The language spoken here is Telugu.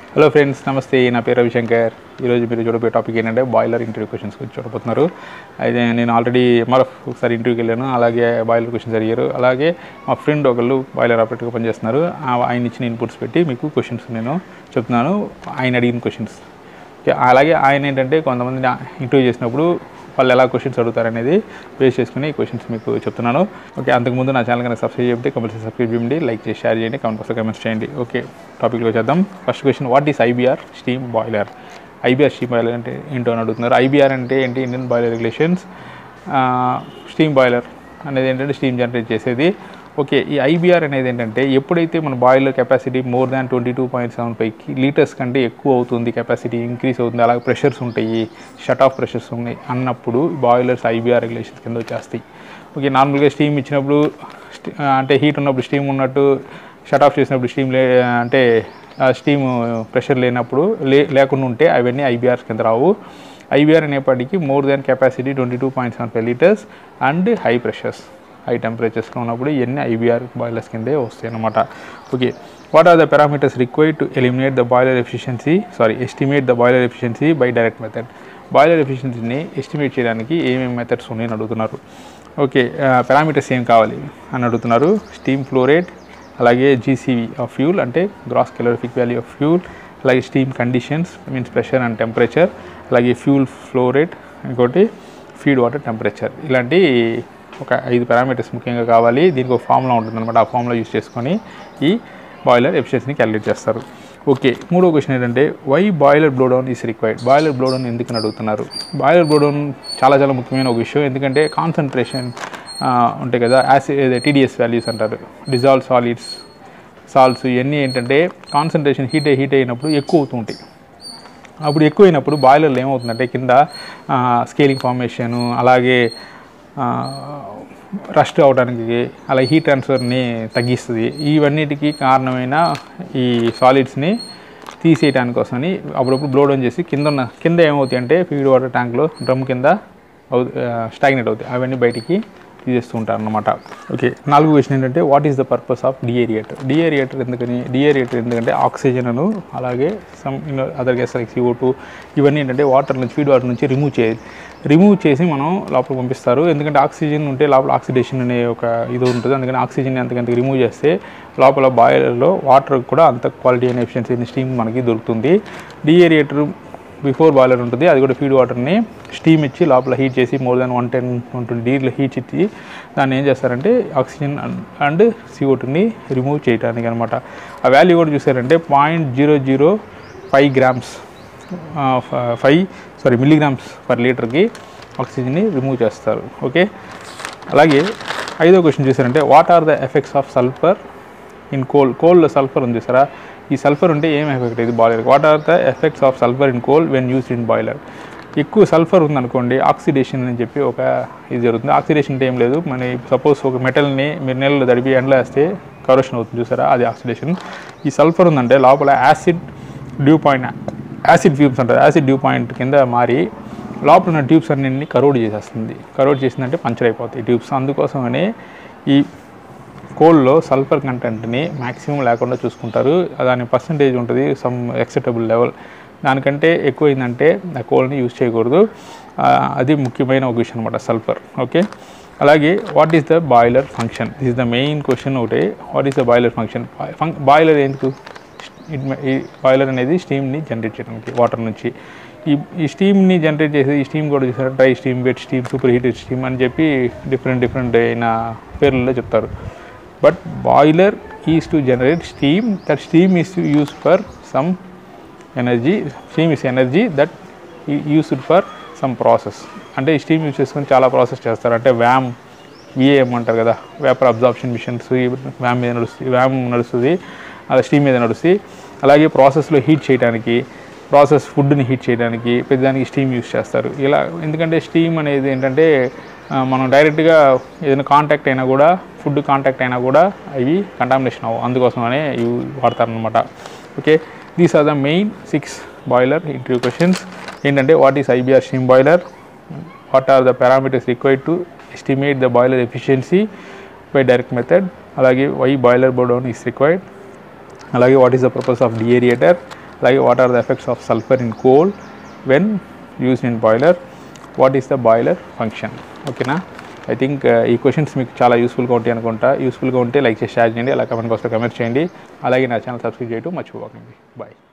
హలో ఫ్రెండ్స్ నమస్తే నా పేరు రవిశంకర్ ఈరోజు మీరు చూడబోయే టాపిక్ ఏంటంటే బాయిలర్ ఇంటర్వ్యూ క్వశ్చన్స్ గురించి చూడబోతున్నారు అయితే నేను ఆల్రెడీ ఎంఆర్ఎఫ్ ఒకసారి ఇంటర్వ్యూకి వెళ్ళాను అలాగే బాయిలర్ క్వశ్చన్స్ అడిగారు అలాగే మా ఫ్రెండ్ ఒకళ్ళు బాయిలర్ ఆపరేటర్గా పనిచేస్తున్నారు ఆ- ఆయన ఇచ్చిన ఇన్పుట్స్ పెట్టి మీకు క్వశ్చన్స్ నేను చెప్తున్నాను ఆయన అడిగిన క్వశ్చన్స్ ఓకే అలాగే ఆయన ఏంటంటే కొంతమంది ఇంటర్వ్యూ చేసినప్పుడు వాళ్ళు ఎలా క్వశ్చన్స్ అడుగుతారు అనేది బేస్ చేసుకుని ఈ క్వశ్చన్స్ మీకు చెప్తున్నాను ఓకే అంతకుముందు నా ఛానల్ కనుక సబ్స్క్రైబ్ చేయండి కంపల్సరీ సబ్స్క్రైబ్ చేయండి లైక్ చేసి షేర్ చేయండి కామెంట్ బాక్స్లో కమెంట్స్ చేయండి ఓకే టాపిక్లో చేద్దాం first question what is IBR steam boiler IBR steam boiler అంటే ఏంటో అని అడుగుతున్నారు ఐబీఆర్ అంటే ఏంటి Indian boiler regulations steam boiler అనేది ఏంటంటే స్టీమ్ జనరేట్ చేసేది ఓకే ఈ ఐబీఆర్ అనేది ఏంటంటే ఎప్పుడైతే మన boiler capacity more than twenty two point seven five litres కంటే ఎక్కువ అవుతుంది కెపాసిటీ ఇంక్రీస్ అవుతుంది అలాగే ప్రెషర్స్ ఉంటాయి షట్ ఆఫ్ ప్రెషర్స్ ఉన్నాయి అన్నప్పుడు బాయిలర్స్ ఐబీఆర్ రెగ్యులేషన్స్ కింద వచ్చేస్తాయి ఓకే నార్మల్గా స్టీమ్ ఇచ్చినప్పుడు స్టీ- అంటే హీట్ ఉన్నప్పుడు స్టీమ్ ఉన్నట్టు షట్ ఆఫ్ చేసినప్పుడు స్టీమ్ లే అంటే స్టీమ్ ప్రెషర్ లేనప్పుడు లే లేకుండా ఉంటే అవన్నీ ఐబీఆర్స్ కింద రావు ఐబీఆర్ అనేప్పటికీ more than capacity twenty two point seven five litres and high pressures high టెంపరేచర్స్లో ఉన్నప్పుడు ఇవన్నీ ఐబీఆర్ బాయిలర్స్ కిందే వస్తాయి అన్నమాట okay what are the parameters required to eliminate the boiler efficiency sorry estimate the boiler efficiency by direct method boiler ఎఫిషియన్సీని ఎస్టిమేట్ చేయడానికి ఏమేమి మెథడ్స్ ఉన్నాయని అడుగుతున్నారు ఓకే పారామీటర్స్ ఏం కావాలి అని అడుగుతున్నారు స్టీమ్ ఫ్లోరేట్ అలాగే జీసీవీ ఆఫ్ ఫ్యూల్ అంటే gross calorific value of fuel అలాగే steam conditions means pressure and temperature అలాగే ఫ్యూల్ ఫ్లో రేట్ ఇంకోటి ఫీడ్ వాటర్ టెంపరేచర్ ఇలాంటి ఒక ఐదు పారామీటర్స్ ముఖ్యంగా కావాలి దీనికి ఒక ఫార్ములా ఉంటుందన్నమాట ఆ ఫార్ములా యూస్ చేసుకొని ఈ బాయిలర్ ఎఫిషియన్సీని క్యాలిక్యులేట్ చేస్తారు ఓకే మూడో క్వశ్చన్ ఏంటంటే why boiler blowdown is required boiler blowdown ఎందుకని అడుగుతున్నారు బాయిలర్ బ్లోడౌన్ చాలా చాలా ముఖ్యమైన ఒక విషయం ఎందుకంటే కాన్సన్ట్రేషన్ ఉంటాయి కదా యాసిడ్ టీడీఎస్ వాల్యూస్ అంటారు డిజాల్వ్ సాలిడ్స్ సాల్ట్స్ ఇవన్నీ ఏంటంటే కాన్సన్ట్రేషన్ హీట్ అయ్యి హీట్ అయినప్పుడు ఎక్కువ అవుతూ ఉంటాయి అప్పుడు ఎక్కువైనప్పుడు బాయిలర్లో ఏమవుతుందంటే కింద స్కేలింగ్ ఫార్మేషను అలాగే రస్ట్ అవడానికి అలాగే హీట్ ట్రాన్స్ఫర్ని తగ్గిస్తుంది ఇవన్నిటికీ కారణమైన ఈ సాలిడ్స్ని తీసేయడానికి కోసమని అప్పుడప్పుడు బ్లో డౌన్ చేసి కింద ఉన్న కింద ఏమవుతాయి అంటే ఫీడ్ వాటర్ ట్యాంక్లో డ్రమ్ కింద స్టాగ్నేట్ అవుతాయి అవన్నీ బయటికి తీసేస్తూ ఉంటారు అన్నమాట ఓకే నాలుగు క్వశ్చన్ ఏంటంటే what is the purpose of deaerator deaerator ఎందుకని డిఏరియేటర్ ఎందుకంటే ఆక్సిజన్ను అలాగే some other gas like CO two ఇవన్నీ ఏంటంటే వాటర్ నుంచి ఫీడ్ వాటర్ నుంచి రిమూవ్ చేయాలి రిమూవ్ చేసి మనం లోపల పంపిస్తారు ఎందుకంటే ఆక్సిజన్ ఉంటే లోపల ఆక్సిడేషన్ అనే ఒక ఇది ఉంటుంది అందుకని ఆక్సిజన్ ఎంతకంత రిమూవ్ చేస్తే లోపల బాయిలర్లో వాటర్ కూడా అంత క్వాలిటీ అయిన ఎఫిషియన్సీ స్టీమ్ మనకి దొరుకుతుంది డిఏరియేటర్ బిఫోర్ బాయిలర్ ఉంటుంది అది కూడా ఫీడ్ వాటర్ని స్టీమ్ ఇచ్చి లోపల హీట్ చేసి more than one ten one twenty డిగ్రీలో హీట్ ఇచ్చి దాన్ని ఏం చేస్తారంటే ఆక్సిజన్ అండ్ సిఓటుని రిమూవ్ చేయడానికి అనమాట ఆ వాల్యూ కూడా చూసారంటే point zero zero five grams five sorry milligrams per లీటర్కి ఆక్సిజన్ని రిమూవ్ చేస్తారు ఓకే అలాగే ఐదో క్వశ్చన్ చూసారంటే what are the effects of sulphur in coal కోల్లో సల్ఫర్ ఉంది చూసారా ఈ సల్ఫర్ ఉంటే ఏం ఎఫెక్ట్ ఇది boiler what are the effects of sulphur in coal when used in boiler ఎక్కువ సల్ఫర్ ఉందనుకోండి ఆక్సిడేషన్ అని చెప్పి ఒక ఇది జరుగుతుంది ఆక్సిడేషన్ అంటే ఏం లేదు మన సపోజ్ ఒక మెటల్ని మీరు నీళ్ళలో తడిపి ఎండలో వేస్తే కరోషన్ అవుతుంది చూసారా అది ఆక్సిడేషన్ ఈ సల్ఫర్ ఉందంటే లోపల acid dew point acid tubes అంటారు యాసిడ్ డ్యూ పాయింట్ కింద మారి లోపల ఉన్న ట్యూబ్స్ అన్నింటినీ కరోడ్ చేసేస్తుంది కరోడ్ చేసిందంటే పంచర్ అయిపోతాయి ట్యూబ్స్ అందుకోసమనే ఈ కోల్లో సల్ఫర్ కంటెంట్ని మ్యాక్సిమం లేకుండా చూసుకుంటారు దాని పర్సంటేజ్ ఉంటుంది సమ్ యాక్సెప్టబుల్ లెవెల్ దానికంటే ఎక్కువైందంటే ఆ కోల్ని యూజ్ చేయకూడదు ఆ, అది ముఖ్యమైన ఒక విషయం అనమాట సల్ఫర్ ఓకే అలాగే what is the boiler function this is the main question ఒకటే what is the boiler function boiler ఎందుకు ఇట్ మే- ఈ బాయిలర్ అనేది స్టీమ్ని జనరేట్ చేయడానికి వాటర్ నుంచి ఈ ఈ స్టీమ్ని జనరేట్ చేసి ఈ స్టీమ్ కూడా చూసారు dry steam wet steam super heated steam అని చెప్పి డిఫరెంట్ డిఫరెంట్ అయిన పేర్లలో చెప్తారు but boiler is to generate steam that steam is to use for some energy steam is energy that used for some process అంటే ఈ స్టీమ్ యూస్ చేసుకొని చాలా ప్రాసెస్ చేస్తారు అంటే వ్యామ్ విఏఎం అంటారు కదా వేపర్ అబ్జార్ప్షన్ మిషన్స్ వ్యామ్ మీద నడుస్తుంది వ్యామ్ నడుస్తుంది అలా స్టీమ్ మీద నడుస్తుంది అలాగే ప్రాసెస్లో హీట్ చేయడానికి ప్రాసెస్ ఫుడ్ని హీట్ చేయడానికి ప్రతిదానికి స్టీమ్ యూస్ చేస్తారు ఇలా ఎందుకంటే స్టీమ్ అనేది ఏంటంటే ఆ, మనం డైరెక్ట్గా ఏదైనా కాంటాక్ట్ అయినా కూడా ఫుడ్ కాంటాక్ట్ అయినా కూడా అవి కంటామినేషన్ అవ్వవు అందుకోసమనే ఇవి వాడతారనమాట okay these are the main six boiler interview questions ఏంటంటే what is IBR steam boiler what are the parameters required to estimate the boiler efficiency by direct method అలాగే why boiler blowdown is required అలాగే what is the purpose of deaerator అలాగే what are the effects of sulphur in coal when used in boiler what is the boiler function ఓకేనా ఐ థింక్ ఈ క్వశ్చన్స్ మీకు చాలా యూస్ఫుల్గా ఉంటాయి అనుకుంటా యూస్ఫుల్గా ఉంటే లైక్ చేసి షేర్ చేయండి అలా కమెంట్ బాక్స్లో కమెంట్ చేయండి అలాగే నా ఛానల్ సబ్స్క్రైబ్ చేయడం మర్చిపోకండి బాయ్